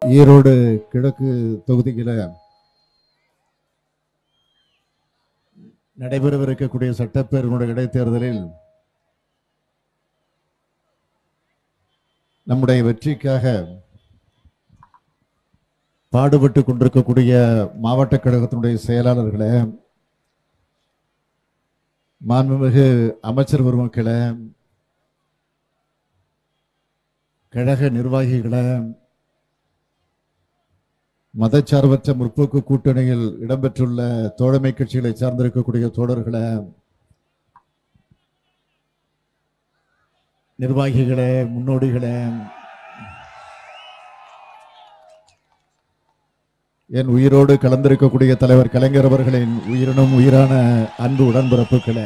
ஈரோடு கிழக்கு தொகுதியில நடைபெறவிருக்கக்கூடிய சட்டப்பேரவையினுடைய இடைத்தேர்தலில் நம்முடைய வெற்றிக்காக பாடுபட்டு கொண்டிருக்கக்கூடிய மாவட்ட கழகத்தினுடைய செயலாளர்களே மாண்புமிகு அமைச்சர் பெருமக்களே கழக நிர்வாகிகளே மதச்சார்பற்ற முற்போக்கு கூட்டணியில் இடம்பெற்றுள்ள தோழமை கட்சிகளை சார்ந்திருக்கக்கூடிய தோழர்களே நிர்வாகிகளே முன்னோடிகளே என் உயிரோடு கலந்திருக்கக்கூடிய தலைவர் கலைஞர் அவர்களின் உயிரினும் உயிரான அன்பு உடன்பிறப்புகளே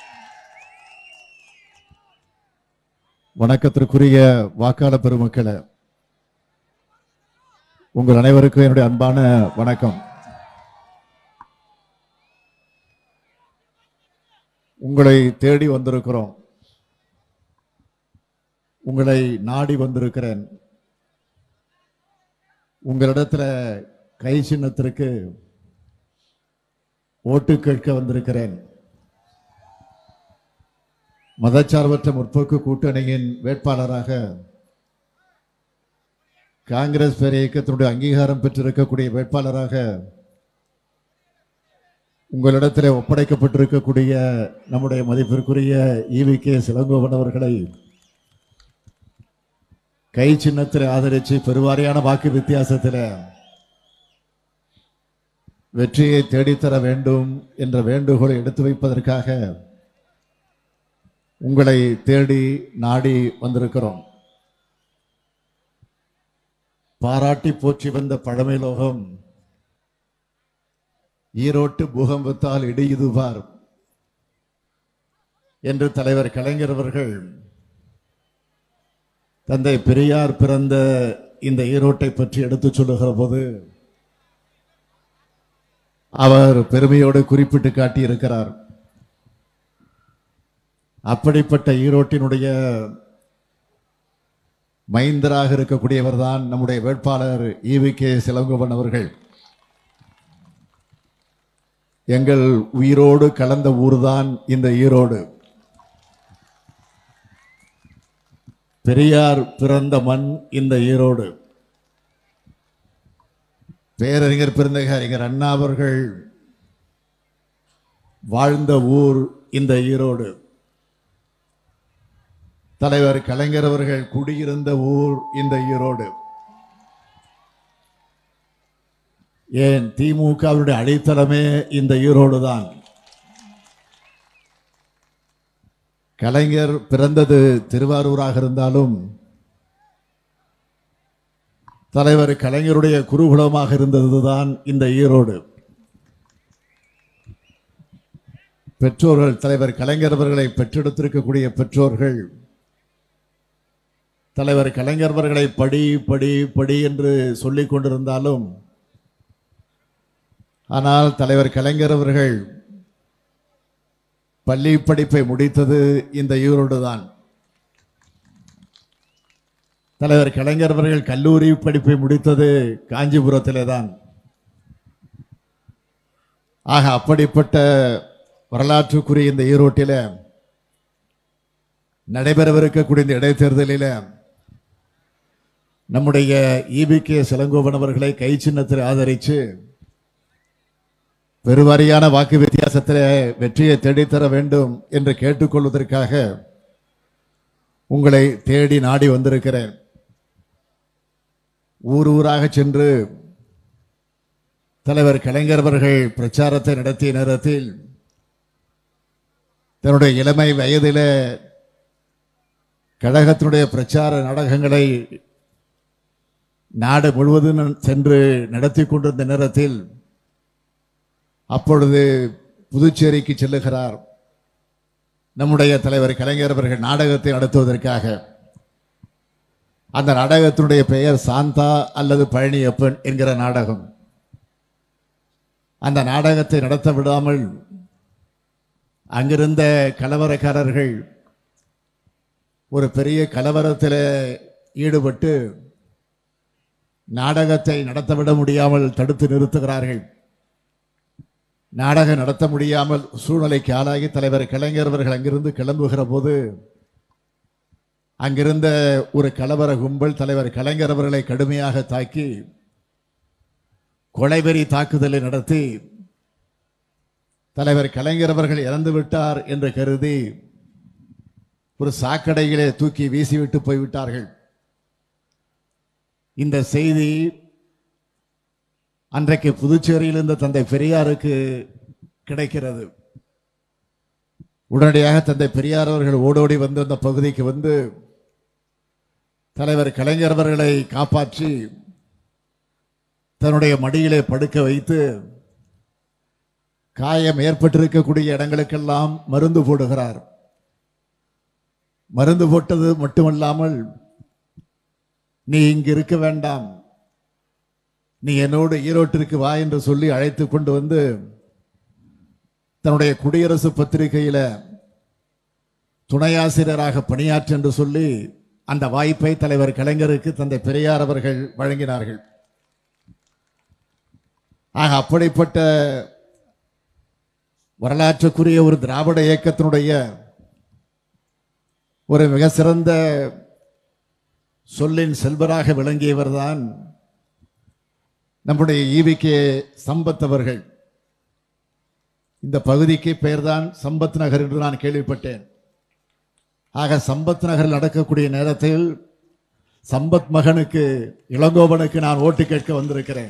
வணக்கத்திற்குரிய வாக்காளர் பெருமக்களே உங்கள் அனைவருக்கும் என்னுடைய அன்பான வணக்கம் உங்களை தேடி வந்திருக்கிறோம் உங்களை நாடி வந்திருக்கிறேன் உங்களிடத்துல கை சின்னத்திற்கு ஓட்டு கேட்க வந்திருக்கிறேன் மதச்சார்பற்ற முற்போக்கு கூட்டணியின் வேட்பாளராக காங்கிரஸ் பேர் இயக்கத்தினுடைய அங்கீகாரம் பெற்றிருக்கக்கூடிய வேட்பாளராக உங்களிடத்தில் ஒப்படைக்கப்பட்டிருக்கக்கூடிய நம்முடைய மதிப்பிற்குரிய ஈவி கே சிலங்கோவன் அவர்களை கை சின்னத்தில் ஆதரித்து பெருவாரியான வாக்கு வித்தியாசத்தில் வெற்றியை தேடித்தர வேண்டும் என்ற வேண்டுகோளை எடுத்து வைப்பதற்காக உங்களை தேடி நாடி வந்திருக்கிறோம் பாராட்டி போற்றி வந்த பழமை லோகம் ஈரோட்டு பூகம்பத்தால் இடியுதுபார் என்று தலைவர் கலைஞர் அவர்கள் தந்தை பெரியார் பிறந்த இந்த ஈரோட்டை பற்றி எடுத்துச் சொல்லுகிற போது அவர் பெருமையோடு குறிப்பிட்டு காட்டியிருக்கிறார் அப்படிப்பட்ட ஈரோட்டினுடைய மைந்தராக இருக்கக்கூடியவர் தான் நம்முடைய வேட்பாளர் ஈவி கே சிலங்கோவன் அவர்கள் எங்கள் உயிரோடு கலந்த ஊர்தான் இந்த ஈரோடு பெரியார் பிறந்த மண் இந்த ஈரோடு பேரறிஞர் பிறந்தக அறிஞர் அண்ணா அவர்கள் வாழ்ந்த ஊர் இந்த ஈரோடு தலைவர் கலைஞர் அவர்கள் குடியிருந்த ஊர் இந்த ஈரோடு ஏன் திமுகவுடைய அடித்தளமே இந்த ஈரோடு தான் கலைஞர் பிறந்தது திருவாரூராக இருந்தாலும் தலைவர் கலைஞருடைய குருகுலமாக இருந்ததுதான் இந்த ஈரோடு பெற்றோர்கள் தலைவர் கலைஞர் அவர்களை பெற்றெடுத்திருக்கக்கூடிய பெற்றோர்கள் தலைவர் கலைஞர் அவர்களை படி படி படி என்று சொல்லிக் கொண்டிருந்தாலும் ஆனால் தலைவர் கலைஞர் அவர்கள் பள்ளி படிப்பை முடித்தது இந்த ஈரோடு தான் தலைவர் கலைஞர் அவர்கள் கல்லூரி படிப்பை முடித்தது காஞ்சிபுரத்திலே தான் ஆக அப்படிப்பட்ட வரலாற்றுக்குரிய இந்த ஈரோட்டில நடைபெறவிருக்கக்கூடிய இந்த இடைத்தேர்தலில் நம்முடைய இபி கே சிலங்கோவன் அவர்களை கை சின்னத்தில் ஆதரித்து பெருவாரியான வாக்கு வித்தியாசத்தில் வெற்றியை தேடித்தர வேண்டும் என்று கேட்டுக்கொள்வதற்காக உங்களை தேடி நாடி வந்திருக்கிறேன் ஊர் ஊராக சென்று தலைவர் கலைஞர் அவர்கள் பிரச்சாரத்தை நடத்திய நேரத்தில் தன்னுடைய இளமை வயதிலே கழகத்தினுடைய பிரச்சார நாடகங்களை நாடு முழுவதும் சென்று நடத்தி கொண்டிருந்த நேரத்தில் அப்பொழுது புதுச்சேரிக்கு செல்லுகிறார் நம்முடைய தலைவர் கலைஞர் அவர்கள் நாடகத்தை நடத்துவதற்காக அந்த நாடகத்தினுடைய பெயர் சாந்தா அல்லது பழனியப்பன் என்கிற நாடகம் அந்த நாடகத்தை நடத்த விடாமல் அங்கிருந்த கலவரக்காரர்கள் ஒரு பெரிய கலவரத்தில் ஈடுபட்டு நாடகத்தை நடத்தவிட முடியாமல் தடுத்து நிறுத்துகிறார்கள் நாடகம் நடத்த முடியாமல் சூழ்நிலைக்கு ஆளாகி தலைவர் கலைஞர் அவர்கள் அங்கிருந்து கிளம்புகிற போது அங்கிருந்த ஒரு கலவர கும்பல் தலைவர் கலைஞர் அவர்களை கடுமையாக தாக்கி கொலைவெறி தாக்குதலை நடத்தி தலைவர் கலைஞர் அவர்கள் இறந்து விட்டார் என்று கருதி ஒரு சாக்கடையிலே தூக்கி வீசிவிட்டு போய்விட்டார்கள் இந்த செய்தி அன்றைக்கு புதுச்சேரியில் இருந்த தந்தை பெரியாருக்கு கிடைக்கிறது உடனடியாக தந்தை பெரியார் அவர்கள் ஓடோடி வந்து அந்த பகுதிக்கு வந்து தலைவர் கலைஞர் அவர்களை காப்பாற்றி தன்னுடைய மடியிலே படுக்க வைத்து காயம் ஏற்பட்டிருக்கக்கூடிய இடங்களுக்கெல்லாம் மருந்து போடுகிறார் மருந்து போட்டது மட்டுமல்லாமல் நீ இங்கு இருக்க வேண்டாம் நீ என்னோடு ஈரோட்டிற்கு வா என்று சொல்லி அழைத்து கொண்டு வந்து தன்னுடைய குடியரசு பத்திரிகையில துணையாசிரியராக பணியாற்று என்று சொல்லி அந்த வாய்ப்பை தலைவர் கலைஞருக்கு தந்தை பெரியார் அவர்கள் வழங்கினார்கள் ஆக அப்படிப்பட்ட வரலாற்றுக்குரிய ஒரு திராவிட இயக்கத்தினுடைய ஒரு மிக சிறந்த சொல்லின் செல்வராக விளங்கியவர்தான் நம்முடைய ஈவிகே சம்பத் அவர்கள் இந்த பகுதிக்கு பெயர்தான் சம்பத் நகர் என்று நான் கேள்விப்பட்டேன் ஆக சம்பத் நகரில் நடக்கக்கூடிய நேரத்தில் சம்பத் மகனுக்கு இளங்கோவனுக்கு நான் ஓட்டு கேட்க வந்திருக்கிறேன்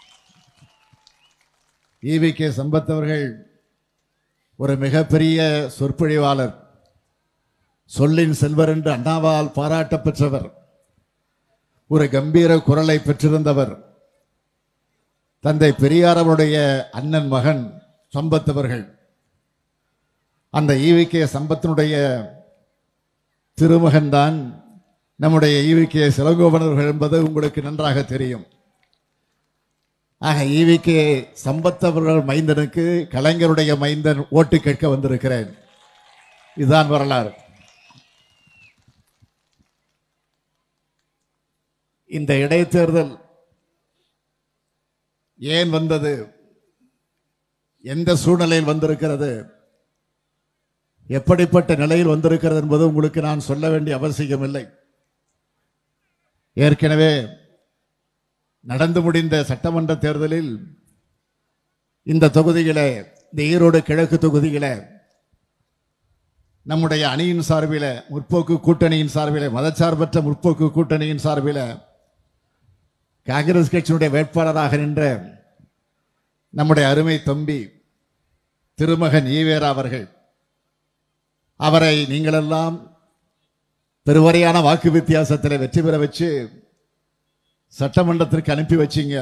ஈவிகே சம்பத் அவர்கள் ஒரு மிகப்பெரிய சொற்பொழிவாளர் சொல்லின் செல்வர் என்று அண்ணாவால் பாராட்ட பெற்றவர் ஒரு கம்பீர குரலை பெற்றிருந்தவர் தந்தை பெரியார் அவருடைய அண்ணன் மகன் சம்பத் அவர்கள் அந்த ஈவிகே சம்பத்தினுடைய திருமகன் தான் நம்முடைய ஈவிகே சிலங்கோவனர்கள் என்பது உங்களுக்கு நன்றாக தெரியும் ஆக ஈவிகே சம்பத் அவர்கள் மைந்தனுக்கு கலைஞருடைய மைந்தன் ஓட்டு கேட்க வந்திருக்கிறேன் இதுதான் வரலாறு இந்த இடைத்தேர்தல் ஏன் வந்தது எந்த சூழ்நிலையில் வந்திருக்கிறது எப்படிப்பட்ட நிலையில் வந்திருக்கிறது என்பது உங்களுக்கு நான் சொல்ல வேண்டிய அவசியம் இல்லை ஏற்கனவே நடந்து முடிந்த சட்டமன்ற தேர்தலில் இந்த தொகுதியில இந்த ஈரோடு கிழக்கு தொகுதியில நம்முடைய அணியின் சார்பில முற்போக்கு கூட்டணியின் சார்பில மதச்சார்பற்ற முற்போக்கு கூட்டணியின் சார்பில காங்கிரஸ் கட்சியினுடைய வேட்பாளராக நின்ற நம்முடைய அருமை தம்பி திருமகன் ஈவேரா அவர்கள் அவரை நீங்களெல்லாம் பெருவரையான வாக்கு வித்தியாசத்தில் வெற்றி பெற வச்சு சட்டமன்றத்திற்கு அனுப்பி வச்சீங்க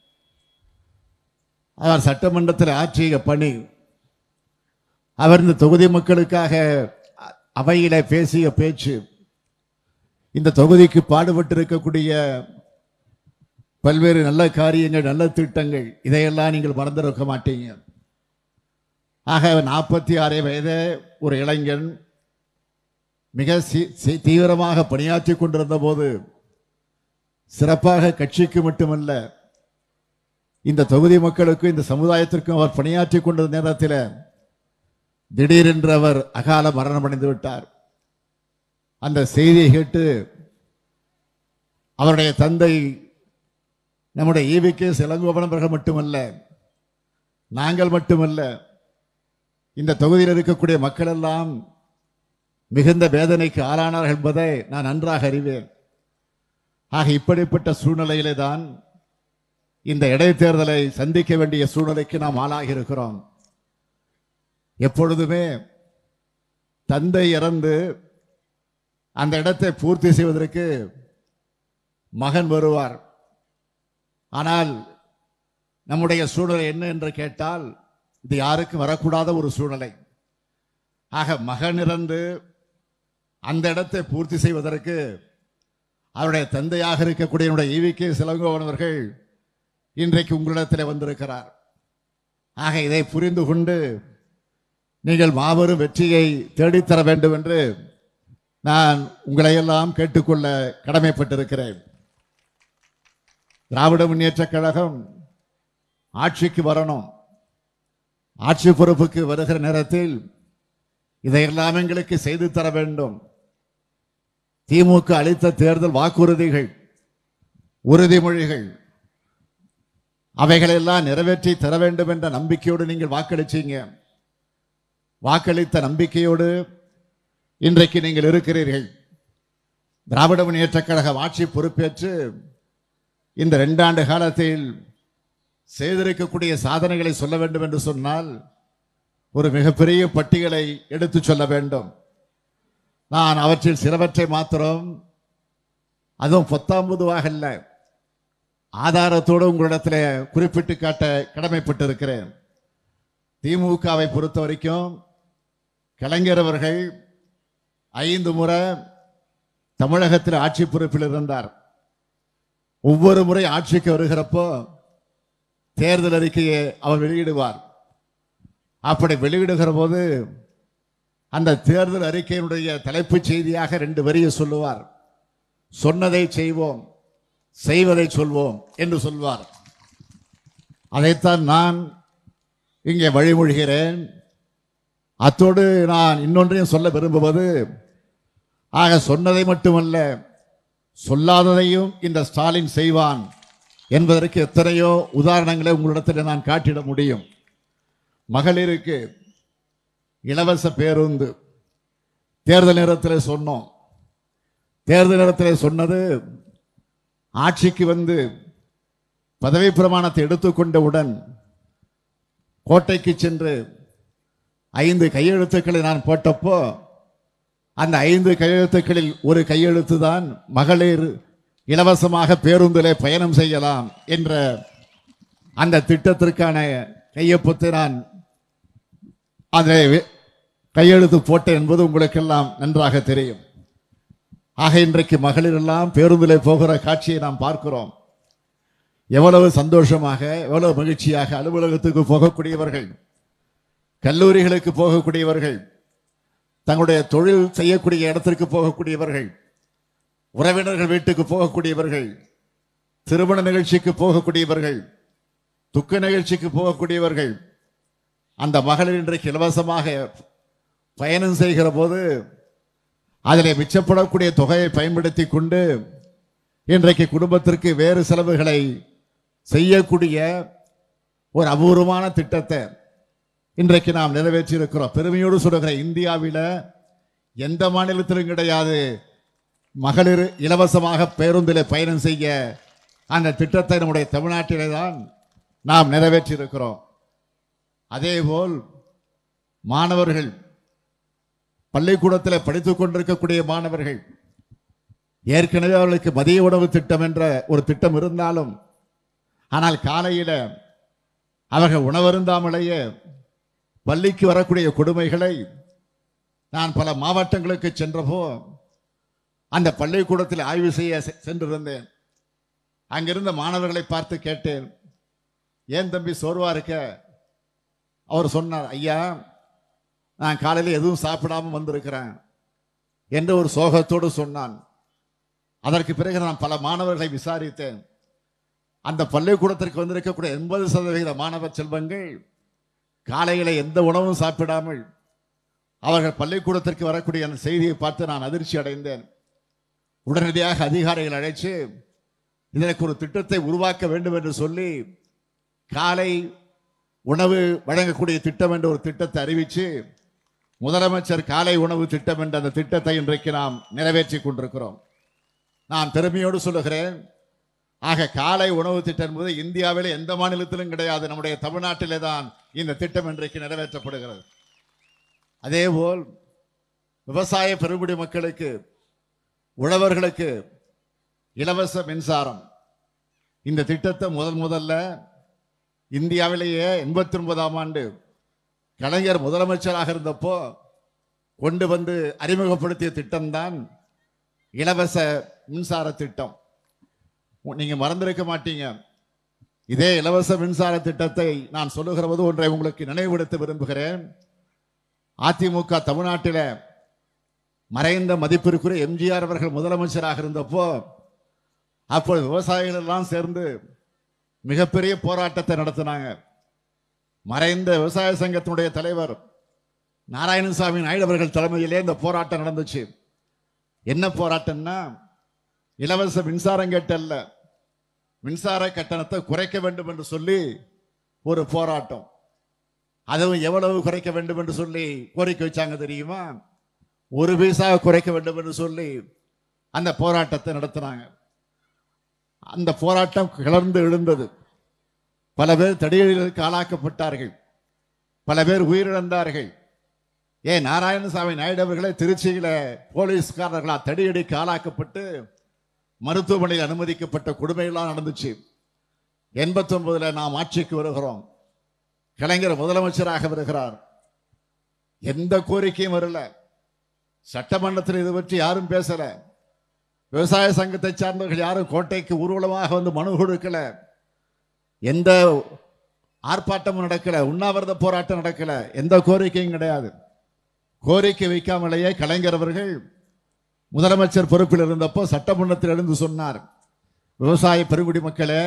அவர் சட்டமன்றத்தில் ஆற்றிய பணி அவர் இந்த தொகுதி மக்களுக்காக அ- அவையில பேசிய பேச்சு இந்த தொகுதிக்கு பாடுபட்டு இருக்கக்கூடிய பல்வேறு நல்ல காரியங்கள் நல்ல திட்டங்கள் இதையெல்லாம் நீங்கள் மறந்திருக்க மாட்டீங்க ஆக நாற்பத்தி ஆறு வயது ஒரு இளைஞன் மிக சி- சி- தீவிரமாக பணியாற்றி கொண்டிருந்த போது சிறப்பாக கட்சிக்கு மட்டுமல்ல இந்த தொகுதி மக்களுக்கும் இந்த சமுதாயத்திற்கும் அவர் பணியாற்றி கொண்டிருந்த நேரத்தில் திடீரென்று அவர் அகால மரணம் அடைந்து விட்டார் அந்த செய்தியை கேட்டு அவருடைய தந்தை நம்முடைய ஈவிக்கு சிலங்கோபனவர்கள் மட்டுமல்ல நாங்கள் மட்டுமல்ல இந்த தொகுதியில் இருக்கக்கூடிய மக்கள் எல்லாம் மிகுந்த வேதனைக்கு ஆளானார்கள் என்பதை நான் நன்றாக அறிவேன் ஆக இப்படிப்பட்ட சூழ்நிலையிலே தான் இந்த இடைத்தேர்தலை சந்திக்க வேண்டிய சூழ்நிலைக்கு நாம் ஆளாகி இருக்கிறோம் எப்பொழுதுமே தந்தை இறந்து அந்த இடத்தை பூர்த்தி செய்வதற்கு மகன் வருவார் ஆனால் நம்முடைய சூழ்நிலை என்ன என்று கேட்டால் இது யாருக்கும் வரக்கூடாத ஒரு சூழ்நிலை ஆக மகன் இறந்து அந்த இடத்தை பூர்த்தி செய்வதற்கு அவருடைய தந்தையாக இருக்கக்கூடிய என்னுடைய ஈவிகே சிலங்கோவன் அவர்கள் இன்றைக்கு உங்களிடத்தில் வந்திருக்கிறார் ஆக இதை புரிந்து கொண்டு நீங்கள் மாபெரும் வெற்றியை தேடித்தர வேண்டும் என்று நான் உங்களையெல்லாம் கேட்டுக்கொள்ள கடமைப்பட்டிருக்கிறேன் திராவிட முன்னேற்ற கழகம் ஆட்சிக்கு வரணும் ஆட்சி பொறுப்புக்கு வருகிற நேரத்தில் இதையெல்லாம் எங்களுக்கு செய்து தர வேண்டும் திமுக அளித்த தேர்தல் வாக்குறுதிகள் உறுதிமொழிகள் அவைகளெல்லாம் நிறைவேற்றி தர வேண்டும் என்ற நம்பிக்கையோடு நீங்கள் வாக்களிச்சீங்க வாக்களித்த நம்பிக்கையோடு இன்றைக்கு நீங்கள் இருக்கிறீர்கள் திராவிட முன்னேற்றக் கழகம் ஆட்சி பொறுப்பேற்று இந்த ரெண்டாண்டு காலத்தில் செய்திருக்கக்கூடிய சாதனைகளை சொல்ல வேண்டும் என்று சொன்னால் ஒரு மிகப்பெரிய பட்டியலை எடுத்து சொல்ல வேண்டும் நான் அவற்றில் சிலவற்றை மாத்திரம் அதுவும் பத்தாம் பொதுவாக அல்ல ஆதாரத்தோடு உங்களிடத்தில் குறிப்பிட்டு காட்ட கடமைப்பட்டிருக்கிறேன் திமுகவை பொறுத்த வரைக்கும் கலைஞர் அவர்கள் ஐந்து முறை தமிழகத்தில் ஆட்சி பொறுப்பில் இருந்தார் ஒவ்வொரு முறை ஆட்சிக்கு வருகிறப்போ தேர்தல் அறிக்கையை அவர் வெளியிடுவார் அப்படி வெளியிடுகிற போது அந்த தேர்தல் அறிக்கையினுடைய தலைப்புச் செய்தியாக ரெண்டு வரியை சொல்லுவார் சொன்னதை செய்வோம் செய்வதை சொல்வோம் என்று சொல்வார் அதைத்தான் நான் இங்கே வழிமொழிகிறேன் அத்தோடு நான் இன்னொன்றையும் சொல்ல விரும்புவது ஆக சொன்னதை மட்டுமல்ல சொல்லாததையும் இந்த ஸ்டாலின் செய்வான் என்பதற்கு எத்தனையோ உதாரணங்களை உங்களிடத்தில் நான் காட்டிட முடியும் மகளிருக்கு இலவச பேருந்து தேர்தல் நேரத்தில் சொன்னோம் தேர்தல் நேரத்தில் சொன்னது ஆட்சிக்கு வந்து பதவி பிரமாணத்தை எடுத்துக்கொண்டவுடன் கோட்டைக்கு சென்று ஐந்து கையெழுத்துக்களை நான் போட்டப்போ அந்த ஐந்து கையெழுத்துக்களில் ஒரு கையெழுத்து தான் மகளிர் இலவசமாக பேருந்திலே பயணம் செய்யலாம் என்ற அந்த திட்டத்திற்கான கையொப்பத்தை நான் அதில் கையெழுத்து போட்டேன் என்பது உங்களுக்கெல்லாம் நன்றாக தெரியும் ஆக இன்றைக்கு மகளிர் எல்லாம் பேருந்திலே போகிற காட்சியை நாம் பார்க்கிறோம் எவ்வளவு சந்தோஷமாக எவ்வளவு மகிழ்ச்சியாக அலுவலகத்துக்கு போகக்கூடியவர்கள் கல்லூரிகளுக்கு போகக்கூடியவர்கள் தங்களுடைய தொழில் செய்யக்கூடிய இடத்திற்கு போகக்கூடியவர்கள் உறவினர்கள் வீட்டுக்கு போகக்கூடியவர்கள் திருமண நிகழ்ச்சிக்கு போகக்கூடியவர்கள் துக்க நிகழ்ச்சிக்கு போகக்கூடியவர்கள் அந்த மகளிர் இன்றைக்கு இலவசமாக பயணம் செய்கிற போது அதில் மிச்சப்படக்கூடிய தொகையை பயன்படுத்தி கொண்டு இன்றைக்கு குடும்பத்திற்கு வேறு செலவுகளை செய்யக்கூடிய ஒரு அபூர்வமான திட்டத்தை இன்றைக்கு நாம் நிறைவேற்றி இருக்கிறோம் பெருமையோடு சொல்லுகிற இந்தியாவில் எந்த மாநிலத்திலும் கிடையாது மகளிர் இலவசமாக பேருந்தில் பயணம் செய்ய அந்த திட்டத்தை நம்முடைய தமிழ்நாட்டிலே தான் நாம் நிறைவேற்றி இருக்கிறோம் அதேபோல் மாணவர்கள் பள்ளிக்கூடத்தில் படித்துக் கொண்டிருக்கக்கூடிய மாணவர்கள் ஏற்கனவே அவர்களுக்கு மதிய உணவு திட்டம் என்ற ஒரு திட்டம் இருந்தாலும் ஆனால் காலையில் அவர்கள் உணவருந்தாமலேயே பள்ளிக்கு வரக்கூடிய கொடுமைகளை நான் பல மாவட்டங்களுக்கு சென்றபோ அந்த பள்ளிக்கூடத்தில் ஆய்வு செய்ய செ- சென்றிருந்தேன் அங்கிருந்த மாணவர்களை பார்த்து கேட்டேன் ஏன் தம்பி சோர்வா இருக்க அவர் சொன்னார் ஐயா நான் காலையில் எதுவும் சாப்பிடாம வந்திருக்கிறேன் என்று ஒரு சோகத்தோடு சொன்னான் அதற்கு பிறகு நான் பல மாணவர்களை விசாரித்தேன் அந்த பள்ளிக்கூடத்திற்கு வந்திருக்கக்கூடிய எண்பது சதவிகித மாணவ செல்வங்கள் காலையில எந்த உணவும் சாப்பிடாமல் அவர்கள் பள்ளிக்கூடத்திற்கு வரக்கூடிய அந்த செய்தியை பார்த்து நான் அதிர்ச்சி அடைந்தேன் உடனடியாக அதிகாரிகள் அழைச்சு இதற்கு ஒரு திட்டத்தை உருவாக்க வேண்டும் என்று சொல்லி காலை உணவு வழங்கக்கூடிய திட்டம் என்ற ஒரு திட்டத்தை அறிவித்து முதலமைச்சர் காலை உணவு திட்டம் என்ற அந்த திட்டத்தை இன்றைக்கு நாம் நிறைவேற்றி கொண்டிருக்கிறோம் நான் பெருமையோடு சொல்லுகிறேன் ஆக காலை உணவு திட்டம் என்பது இந்தியாவில் எந்த மாநிலத்திலும் கிடையாது நம்முடைய தமிழ்நாட்டிலே தான் இந்த திட்டம் இன்றைக்கு நிறைவேற்றப்படுகிறது அதேபோல் விவசாய பெருங்குடி மக்களுக்கு உழவர்களுக்கு இலவச மின்சாரம் இந்த திட்டத்தை முதல் முதல்ல இந்தியாவிலேயே எண்பத்தி ஒன்பதாம் ஆண்டு கலைஞர் முதலமைச்சராக இருந்தப்போ கொண்டு வந்து அறிமுகப்படுத்திய திட்டம்தான் இலவச மின்சார திட்டம் உ- நீங்க மறந்திருக்க மாட்டீங்க இதே இலவச மின்சார திட்டத்தை நான் சொல்லுகிற போது ஒன்றை உங்களுக்கு நினைவுபடுத்த விரும்புகிறேன் அதிமுக தமிழ்நாட்டில் மறைந்த மதிப்பிற்குரிய எம்ஜிஆர் அவர்கள் முதலமைச்சராக இருந்தப்போ அப்பொழுது விவசாயிகள் எல்லாம் சேர்ந்து மிகப்பெரிய போராட்டத்தை நடத்தினாங்க மறைந்த விவசாய சங்கத்தினுடைய தலைவர் நாராயணசாமி நாயுடு அவர்கள் தலைமையிலே இந்த போராட்டம் நடந்துச்சு என்ன போராட்டம்னா இலவச மின்சாரம் கேட்டல்ல மின்சார கட்டணத்தை குறைக்க வேண்டும் என்று சொல்லி ஒரு போராட்டம் அதுவும் எவ்வளவு குறைக்க வேண்டும் என்று சொல்லி கோரிக்கை வச்சாங்க தெரியுமா ஒரு பைசா குறைக்க வேண்டும் என்று சொல்லி அந்த போராட்டத்தை நடத்தினாங்க அந்த போராட்டம் கிளர்ந்து எழுந்தது பல பேர் தடியடிகளுக்கு ஆளாக்கப்பட்டார்கள் பல பேர் உயிரிழந்தார்கள் ஏன் நாராயணசாமி நாயுடு அவர்களே திருச்சியில போலீஸ்காரர்களா தடியடிக்கு ஆளாக்கப்பட்டு மருத்துவமனையில் அனுமதிக்கப்பட்ட கொடுமையெல்லாம் நடந்துச்சு எண்பத்தி ஒன்பதுல நாம் ஆட்சிக்கு வருகிறோம் கலைஞர் முதலமைச்சராக வருகிறார் எந்த கோரிக்கையும் வரல சட்டமன்றத்தில் இது பற்றி யாரும் பேசல விவசாய சங்கத்தை சார்ந்தவர்கள் யாரும் கோட்டைக்கு ஊர்வலமாக வந்து மனு கொடுக்கல எந்த ஆர்ப்பாட்டமும் நடக்கல உண்ணாவிரத போராட்டம் நடக்கல எந்த கோரிக்கையும் கிடையாது கோரிக்கை வைக்காமலேயே கலைஞர் அவர்கள் முதலமைச்சர் பொறுப்பில் இருந்தப்போ சட்டமன்றத்தில் எழுந்து சொன்னார் விவசாய பெருங்குடி மக்களே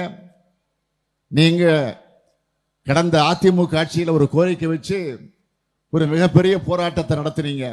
நீங்க கடந்த அதிமுக ஆட்சியில் ஒரு கோரிக்கை வச்சு ஒரு மிகப்பெரிய போராட்டத்தை நடத்தினீங்க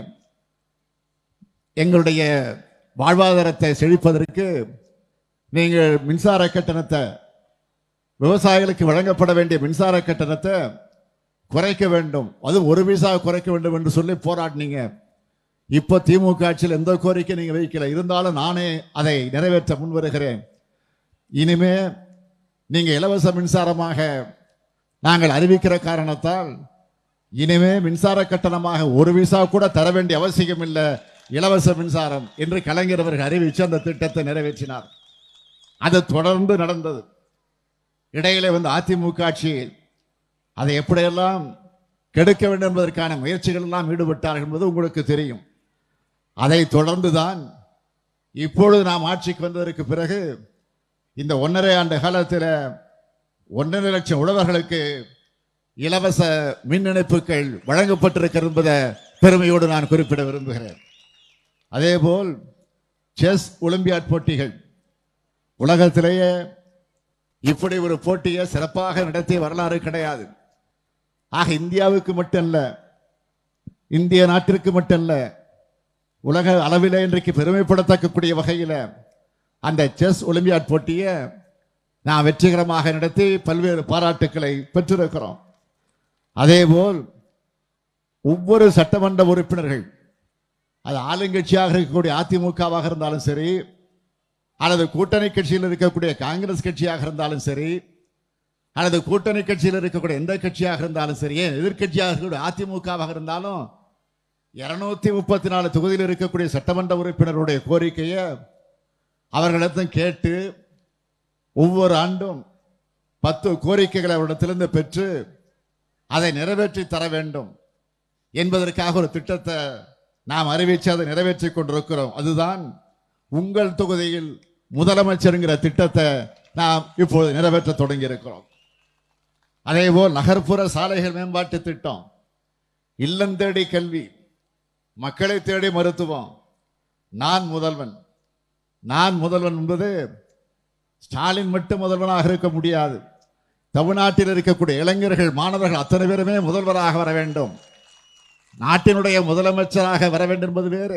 எங்களுடைய வாழ்வாதாரத்தை செழிப்பதற்கு நீங்கள் மின்சார கட்டணத்தை விவசாயிகளுக்கு வழங்கப்பட வேண்டிய மின்சார கட்டணத்தை குறைக்க வேண்டும் அது ஒரு பைசா குறைக்க வேண்டும் என்று சொல்லி போராடினீங்க இப்போ திமுக ஆட்சியில் எந்த கோரிக்கை நீங்க வைக்கல இருந்தாலும் நானே அதை நிறைவேற்ற முன் வருகிறேன் இனிமே நீங்க இலவச மின்சாரமாக நாங்கள் அறிவிக்கிற காரணத்தால் இனிமே மின்சார கட்டணமாக ஒரு விசா கூட தர வேண்டிய அவசியம் இல்லை இலவச மின்சாரம் என்று கலைஞர் அவர்கள் அறிவித்து அந்த திட்டத்தை நிறைவேற்றினார் அது தொடர்ந்து நடந்தது இடையிலே வந்து அதிமுக ஆட்சி அதை எப்படியெல்லாம் கெடுக்க வேண்டும் என்பதற்கான முயற்சிகள் எல்லாம் ஈடுபட்டார்கள் என்பது உங்களுக்கு தெரியும் அதை தொடர்ந்துதான் இப்பொழுது நாம் ஆட்சிக்கு வந்ததற்கு பிறகு இந்த ஒன்றரை ஆண்டு காலத்தில் ஒன்றரை லட்சம் உழவர்களுக்கு இலவச மின் இணைப்புகள் வழங்கப்பட்டிருக்கிறது என்பதை பெருமையோடு நான் குறிப்பிட விரும்புகிறேன் அதேபோல் செஸ் ஒலிம்பியாட் போட்டிகள் உலகத்திலேயே இப்படி ஒரு போட்டியை சிறப்பாக நடத்திய வரலாறு கிடையாது ஆக இந்தியாவுக்கு மட்டுமல்ல இந்திய நாட்டிற்கு மட்டுமல்ல உலக அளவிலே இன்றைக்கு பெருமைப்படத்தக்கக்கூடிய வகையில் அந்த செஸ் ஒலிம்பியாட் போட்டியை நான் வெற்றிகரமாக நடத்தி பல்வேறு பாராட்டுக்களை பெற்றிருக்கிறோம் அதேபோல் ஒவ்வொரு சட்டமன்ற உறுப்பினர்கள் அது ஆளுங்கட்சியாக இருக்கக்கூடிய அதிமுகவாக இருந்தாலும் சரி அல்லது கூட்டணி கட்சியில் இருக்கக்கூடிய காங்கிரஸ் கட்சியாக இருந்தாலும் சரி அல்லது கூட்டணி கட்சியில் இருக்கக்கூடிய எந்த கட்சியாக இருந்தாலும் சரி ஏன் எதிர்க்கட்சியாக இருக்கக்கூடிய அதிமுகவாக இருந்தாலும் இருநூத்தி முப்பத்தி நாலு தொகுதியில் இருக்கக்கூடிய சட்டமன்ற உறுப்பினருடைய கோரிக்கையை அவர்களிடத்தும் கேட்டு ஒவ்வொரு ஆண்டும் பத்து கோரிக்கைகளை அவரிடத்திலிருந்து பெற்று அதை நிறைவேற்றி தர வேண்டும் என்பதற்காக ஒரு திட்டத்தை நாம் அறிவித்து அதை நிறைவேற்றி கொண்டிருக்கிறோம் அதுதான் உங்கள் தொகுதியில் முதலமைச்சருங்கிற திட்டத்தை நாம் இப்பொழுது நிறைவேற்ற தொடங்கி இருக்கிறோம் அதேபோல் நகர்ப்புற சாலைகள் மேம்பாட்டு திட்டம் இல்லம் தேடி கல்வி மக்களை தேடி மருத்துவம் நான் முதல்வன் நான் முதல்வன் என்பது ஸ்டாலின் மட்டும் முதல்வனாக இருக்க முடியாது தமிழ்நாட்டில் இருக்கக்கூடிய இளைஞர்கள் மாணவர்கள் அத்தனை பேருமே முதல்வராக வர வேண்டும் நாட்டினுடைய முதலமைச்சராக வர வேண்டும் என்பது வேறு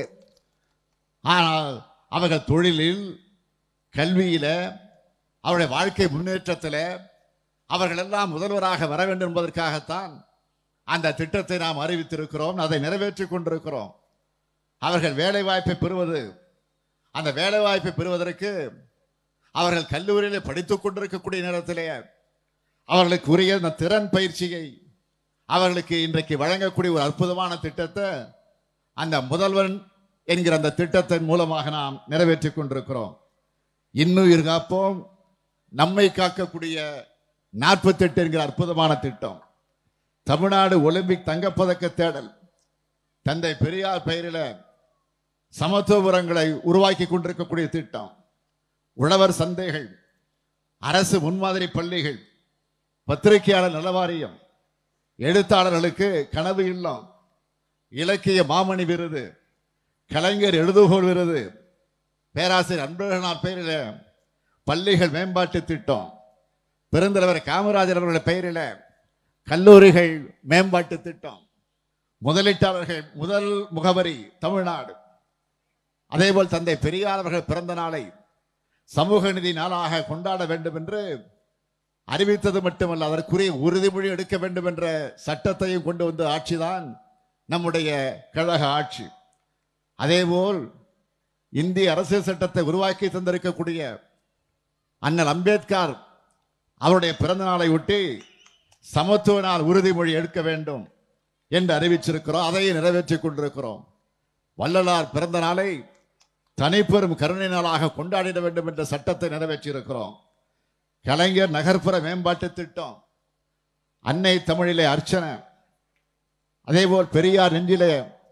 ஆனால் அவர்கள் தொழிலில் கல்வியில அவருடைய வாழ்க்கை முன்னேற்றத்தில் அவர்கள் எல்லாம் முதல்வராக வர வேண்டும் என்பதற்காகத்தான் அந்த திட்டத்தை நாம் அறிவித்திருக்கிறோம் அதை நிறைவேற்றிக் கொண்டிருக்கிறோம் அவர்கள் வேலை வாய்ப்பை பெறுவது அந்த வேலை வாய்ப்பை பெறுவதற்கு அவர்கள் கல்லூரியில் படித்துக் கொண்டிருக்கக்கூடிய நேரத்திலே அவர்களுக்கு உரிய அந்த திறன் பயிற்சியை அவர்களுக்கு இன்றைக்கு வழங்கக்கூடிய ஒரு அற்புதமான திட்டத்தை அந்த முதல்வன் என்கிற அந்த திட்டத்தின் மூலமாக நாம் நிறைவேற்றிக் கொண்டிருக்கிறோம் இன்னுயிர் காப்போம் நம்மை காக்கக்கூடிய நாற்பத்தெட்டு என்கிற அற்புதமான திட்டம் தமிழ்நாடு ஒலிம்பிக் தங்கப்பதக்க தேடல் தந்தை பெரியார் பெயரில் சமத்துவபுரங்களை உருவாக்கி கொண்டிருக்கக்கூடிய திட்டம் உழவர் சந்தைகள் அரசு முன்மாதிரி பள்ளிகள் பத்திரிகையாளர் நலவாரியம் எழுத்தாளர்களுக்கு கனவு இல்லம் இலக்கிய மாமணி விருது கலைஞர் எழுதுகோள் விருது பேராசிரியர் அன்பழகனார் பெயரில் பள்ளிகள் மேம்பாட்டு திட்டம் பெருந்தலைவர் காமராஜர் அவர்களுடைய பெயரில் கல்லூரிகள் மேம்பாட்டு திட்டம் முதலீட்டாளர்கள் முதல் முகவரி தமிழ்நாடு அதேபோல் தந்தை பெரியார் அவர்கள் பிறந்த நாளை சமூக நீதி நாளாக கொண்டாட வேண்டும் என்று அறிவித்தது மட்டுமல்ல அதற்குரிய உறுதிமொழி எடுக்க வேண்டும் என்ற சட்டத்தையும் கொண்டு வந்த ஆட்சிதான் நம்முடைய கழக ஆட்சி அதேபோல் இந்திய அரசியல் சட்டத்தை உருவாக்கி தந்திருக்கக்கூடிய அண்ணல் அம்பேத்கர் அவருடைய பிறந்த நாளை ஒட்டி சமத்துவ நாள் உறுதிமொழி எடுக்க வேண்டும் என்று அறிவிச்சிருக்கிறோம் அதையே நிறைவேற்றிக் கொண்டிருக்கிறோம் வள்ளலார் பிறந்த நாளை தனிப்பெரும் கருணை நாளாக கொண்டாடிட வேண்டும் என்ற சட்டத்தை நிறைவேற்றியிருக்கிறோம் கலைஞர் நகர்ப்புற மேம்பாட்டு திட்டம் அன்னை தமிழிலே அர்ச்சனை அதேபோல் பெரியார் நெஞ்சிலே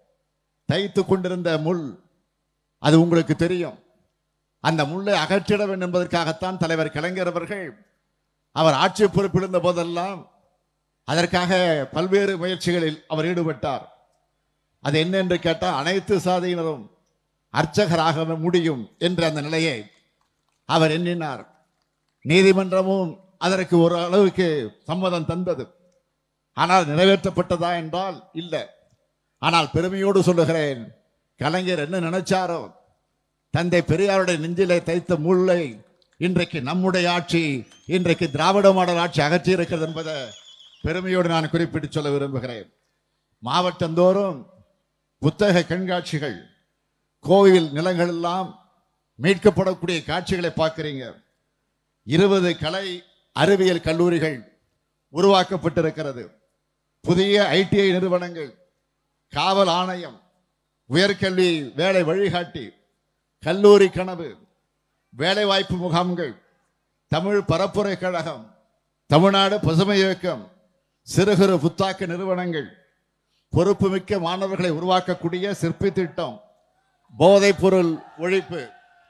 தைத்து கொண்டிருந்த முள் அது உங்களுக்கு தெரியும் அந்த முள்ளை அகற்றிட வேண்டும் என்பதற்காகத்தான் தலைவர் கலைஞர் அவர்கள் அவர் ஆட்சி பொறுப்பிருந்த போதெல்லாம் அதற்காக பல்வேறு முயற்சிகளில் அவர் ஈடுபட்டார் அது என்ன என்று கேட்டால் அனைத்து சாதியினரும் அர்ச்சகராக முடியும் என்ற அந்த நிலையை அவர் எண்ணினார் நீதிமன்றமும் அதற்கு ஒரு அளவுக்கு சம்மதம் தந்தது ஆனால் நிறைவேற்றப்பட்டதா என்றால் இல்லை ஆனால் பெருமையோடு சொல்லுகிறேன் கலைஞர் என்ன நினைச்சாரோ தந்தை பெரியாருடைய நெஞ்சிலே தைத்த முல்லை இன்றைக்கு நம்முடைய ஆட்சி இன்றைக்கு திராவிட மாடல் ஆட்சி அகற்றி இருக்கிறது என்பதை பெருமையோடு நான் குறிப்பிட்டு சொல்ல விரும்புகிறேன் மாவட்டந்தோறும் புத்தக கண்காட்சிகள் கோவில் நிலங்கள் எல்லாம் மீட்கப்படக்கூடிய காட்சிகளை பார்க்கிறீங்க இருபது கலை அறிவியல் கல்லூரிகள் உருவாக்கப்பட்டிருக்கிறது புதிய ஐடிஐ நிறுவனங்கள் காவல் ஆணையம் உயர்கல்வி வேலை வழிகாட்டி கல்லூரி கனவு வேலைவாய்ப்பு முகாம்கள் தமிழ் பரப்புரை கழகம் தமிழ்நாடு பசுமை இயக்கம் சிறு குறு புத்தாக்க நிறுவனங்கள் பொறுப்புமிக்க மாணவர்களை உருவாக்கக்கூடிய சிற்பி திட்டம் போதைப் பொருள் ஒழிப்பு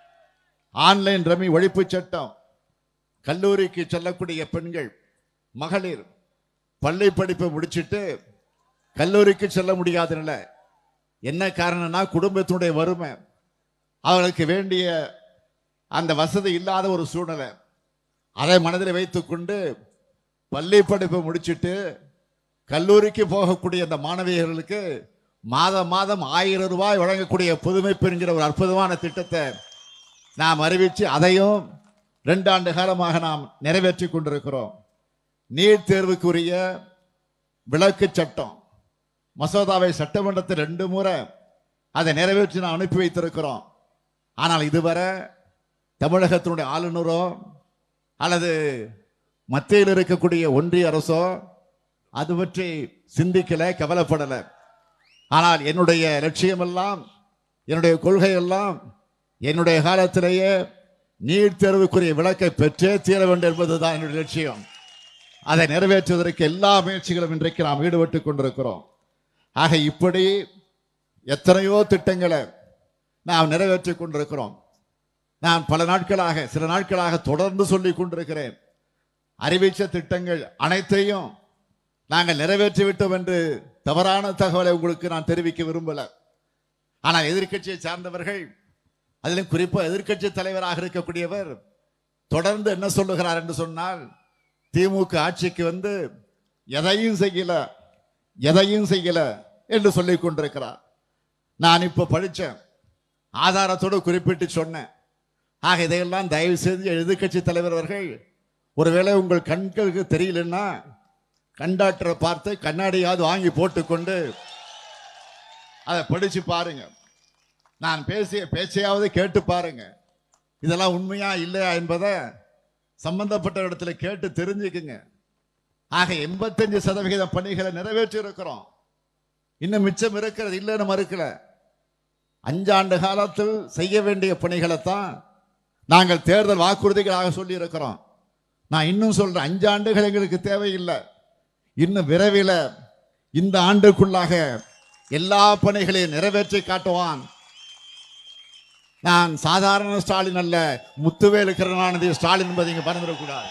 ஆன்லைன் ரம்மி ஒழிப்பு சட்டம் கல்லூரிக்கு செல்லக்கூடிய பெண்கள் மகளிர் பள்ளி படிப்பை முடிச்சிட்டு கல்லூரிக்கு செல்ல முடியாத நிலை என்ன காரணம்னா குடும்பத்தினுடைய வறுமை அவர்களுக்கு வேண்டிய அந்த வசதி இல்லாத ஒரு சூழ்நிலை அதை மனதில் வைத்துக்கொண்டு பள்ளி படிப்பை முடிச்சிட்டு கல்லூரிக்கு போகக்கூடிய அந்த மாணவியர்களுக்கு மாதம் மாதம் ஆயிரம் ரூபாய் வழங்கக்கூடிய புதுமைப்பு என்கிற ஒரு அற்புதமான திட்டத்தை நாம் அறிவித்து அதையும் ரெண்டு ஆண்டு காலமாக நாம் நிறைவேற்றி கொண்டிருக்கிறோம் நீட் தேர்வுக்குரிய விளக்கு சட்டம் மசோதாவை சட்டமன்றத்தில் ரெண்டு முறை அதை நிறைவேற்றி நாம் அனுப்பி வைத்திருக்கிறோம் ஆனால் இதுவரை தமிழகத்தினுடைய ஆளுநரோ அல்லது மத்தியில் இருக்கக்கூடிய ஒன்றிய அரசோ அது பற்றி சிந்திக்கல கவலைப்படலை ஆனால் என்னுடைய லட்சியமெல்லாம் என்னுடைய கொள்கை எல்லாம் என்னுடைய காலத்திலேயே நீட் தேர்வுக்குரிய விளக்கை பெற்றே தீர வேண்டும் என்பதுதான் என்னுடைய லட்சியம் அதை நிறைவேற்றுவதற்கு எல்லா முயற்சிகளும் இன்றைக்கு நாம் ஈடுபட்டு கொண்டிருக்கிறோம் ஆக இப்படி எத்தனையோ திட்டங்களை நாம் நிறைவேற்றிக் கொண்டிருக்கிறோம் நான் பல நாட்களாக சில நாட்களாக தொடர்ந்து சொல்லிக் கொண்டிருக்கிறேன் அறிவித்த திட்டங்கள் அனைத்தையும் நாங்கள் நிறைவேற்றி விட்டோம் என்று தவறான தகவலை உங்களுக்கு நான் தெரிவிக்க விரும்பல ஆனால் எதிர்க்கட்சியை சார்ந்தவர்கள் அதிலும் குறிப்பாக எதிர்க்கட்சி தலைவராக இருக்கக்கூடியவர் தொடர்ந்து என்ன சொல்லுகிறார் என்று சொன்னால் திமுக ஆட்சிக்கு வந்து எதையும் செய்யல எதையும் செய்யல என்று சொல்லிக் கொண்டிருக்கிறார் நான் இப்ப படிச்சேன் ஆதாரத்தோடு குறிப்பிட்டு சொன்னேன் ஆக இதையெல்லாம் தயவு செய்து எதிர்க்கட்சி தலைவர் அவர்கள் ஒருவேளை உங்கள் கண்களுக்கு தெரியலன்னா கண்டாக்டரை பார்த்து கண்ணாடியாவது வாங்கி போட்டுக்கொண்டு அதை படிச்சு பாருங்க நான் பேசிய பேச்சையாவது கேட்டு பாருங்க இதெல்லாம் உண்மையா இல்லையா என்பதை சம்பந்தப்பட்ட இடத்துல கேட்டு தெரிஞ்சுக்குங்க ஆக எண்பத்தஞ்சு சதவிகித பணிகளை நிறைவேற்றி இருக்கிறோம் இன்னும் மிச்சம் இருக்கிறது இல்லைன்னு மறுக்கல அஞ்சாண்டு காலத்தில் செய்ய வேண்டிய பணிகளைத்தான் நாங்கள் தேர்தல் வாக்குறுதிகளாக சொல்லி இருக்கிறோம் நான் இன்னும் சொல்றேன் அஞ்சாண்டுகள் எங்களுக்கு தேவையில்லை இன்னும் விரைவில் இந்த ஆண்டுக்குள்ளாக எல்லா பணிகளையும் நிறைவேற்றி காட்டுவான் நான் சாதாரண ஸ்டாலின் அல்ல முத்துவேலு கருணாநிதி ஸ்டாலின் என்பதை இங்க மறந்துடக்கூடாது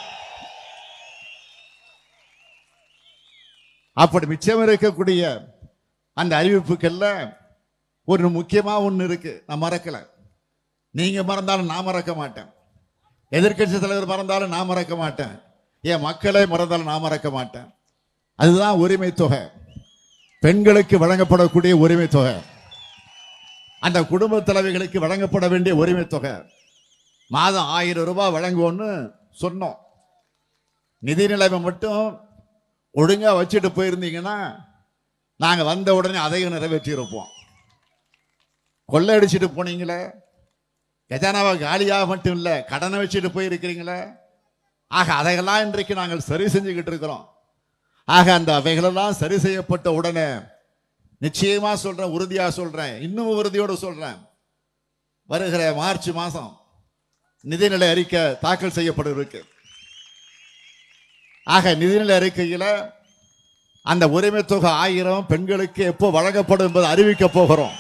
அப்படி மிச்சம் இருக்கக்கூடிய அந்த அறிவிப்புக்கெல்லாம் ஒரு முக்கியமா ஒண்ணு இருக்கு நான் மறக்கல நீங்க மறந்தாலும் நான் மறக்க மாட்டேன் எதிர்க்கட்சி தலைவர் மறந்தாலும் நான் மறக்க மாட்டேன் என் மக்களை மறந்தாலும் நான் மறக்க மாட்டேன் அதுதான் உரிமை தொகை பெண்களுக்கு வழங்கப்படக்கூடிய உரிமை தொகை அந்த குடும்ப தலைவிகளுக்கு வழங்கப்பட வேண்டிய உரிமை தொகை மாதம் ஆயிரம் ரூபாய் வழங்குவோன்னு சொன்னோம் நிதி நிலைமை மட்டும் ஒழுங்கா வச்சுட்டு போயிருந்தீங்கன்னா நாங்க வந்த உடனே அதையும் நிறைவேற்றி இருப்போம் கொள்ளையடிச்சிட்டு போனீங்களே கஜானாவை காலியாக மட்டும் இல்லை கடனை வச்சுட்டு போயிருக்கிறீங்களே ஆக அதையெல்லாம் இன்றைக்கு நாங்கள் சரி செஞ்சுக்கிட்டு இருக்கிறோம் ஆக அந்த அவைகளெல்லாம் சரி செய்யப்பட்ட உடனே நிச்சயமா சொல்றேன் உறுதியா சொல்றேன் இன்னும் உறுதியோடு சொல்றேன் வருகிற மார்ச் மாசம் நிதிநிலை அறிக்கை தாக்கல் செய்யப்பட இருக்கு ஆக நிதிநிலை அறிக்கையில அந்த உரிமை தொகை ஆயிரம் பெண்களுக்கு எப்போ வழங்கப்படும் என்பதை அறிவிக்க போகிறோம்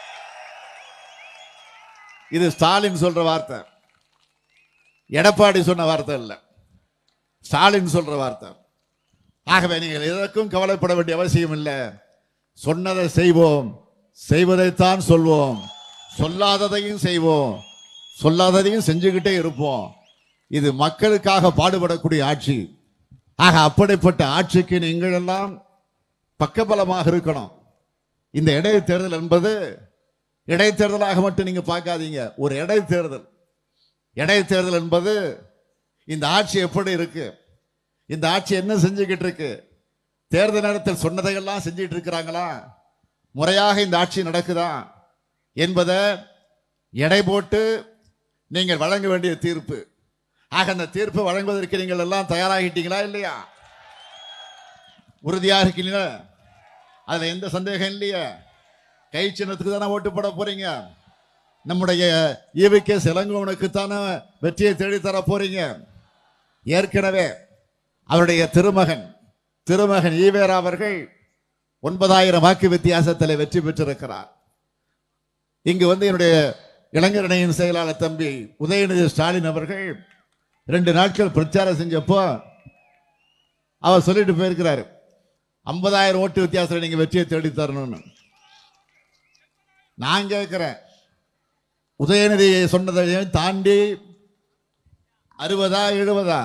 இது ஸ்டாலின் சொல்ற வார்த்தை எடப்பாடி சொன்ன வார்த்தை இல்லை ஸ்டாலின் சொல்ற வார்த்தை ஆகவே நீங்கள் எதற்கும் கவலைப்பட வேண்டிய அவசியம் இல்லை சொன்னதை செய்வோம் செய்வதைத்தான் சொல்வோம் சொல்லாததையும் செய்வோம் சொல்லாததையும் செஞ்சுக்கிட்டே இருப்போம் இது மக்களுக்காக பாடுபடக்கூடிய ஆட்சி ஆக அப்படிப்பட்ட ஆட்சிக்கு நீங்கள் எல்லாம் பக்கபலமாக இருக்கணும் இந்த இடைத்தேர்தல் என்பது இடைத்தேர்தலாக மட்டும் நீங்க பார்க்காதீங்க ஒரு இடைத்தேர்தல் இடைத்தேர்தல் என்பது இந்த ஆட்சி எப்படி இருக்கு இந்த ஆட்சி என்ன செஞ்சுக்கிட்டு இருக்கு தேர்தல் நேரத்தில் சொன்னதையெல்லாம் செஞ்சிட்டு இருக்கிறாங்களா முறையாக இந்த ஆட்சி நடக்குதா என்பதை எடை போட்டு நீங்கள் வழங்க வேண்டிய தீர்ப்பு ஆக அந்த தீர்ப்பு வழங்குவதற்கு நீங்கள் எல்லாம் தயாராகிட்டீங்களா இல்லையா உறுதியா இருக்கீங்களா அதுல எந்த சந்தேகம் இல்லையா கை சின்னத்துக்கு தானே ஓட்டு போட போறீங்க நம்முடைய ஈவிகே சிலங்கோவனுக்கு தானே வெற்றியை தேடித்தர போறீங்க ஏற்கனவே அவருடைய திருமகன் திருமகன் ஈவேரா அவர்கள் ஒன்பதாயிரம் வாக்கு வித்தியாசத்தில் வெற்றி பெற்றிருக்கிறார் இங்கு வந்து என்னுடைய இளைஞரணியின் செயலாளர் தம்பி உதயநிதி ஸ்டாலின் அவர்கள் ரெண்டு நாட்கள் பிரச்சாரம் செஞ்சப்போ அவர் சொல்லிட்டு போயிருக்கிறாரு ஐம்பதாயிரம் ஓட்டு வித்தியாசத்தில் நீங்க வெற்றியை தேடி தரணும்னு நான் கேட்கிறேன் உதயநிதி சொன்னதை தாண்டி அறுபதா எழுபதா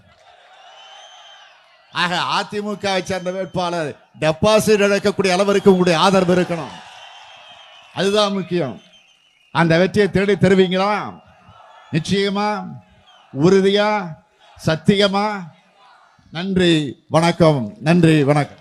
ஆக அதிமுக சேர்ந்த வேட்பாளர் டெபாசிட் இழக்கக்கூடிய அளவிற்கு உங்களுடைய ஆதரவு இருக்கணும் அதுதான் முக்கியம் அந்த வெற்றியை தேடி தருவீங்களா நிச்சயமா உறுதியா சத்தியமா நன்றி வணக்கம் நன்றி வணக்கம்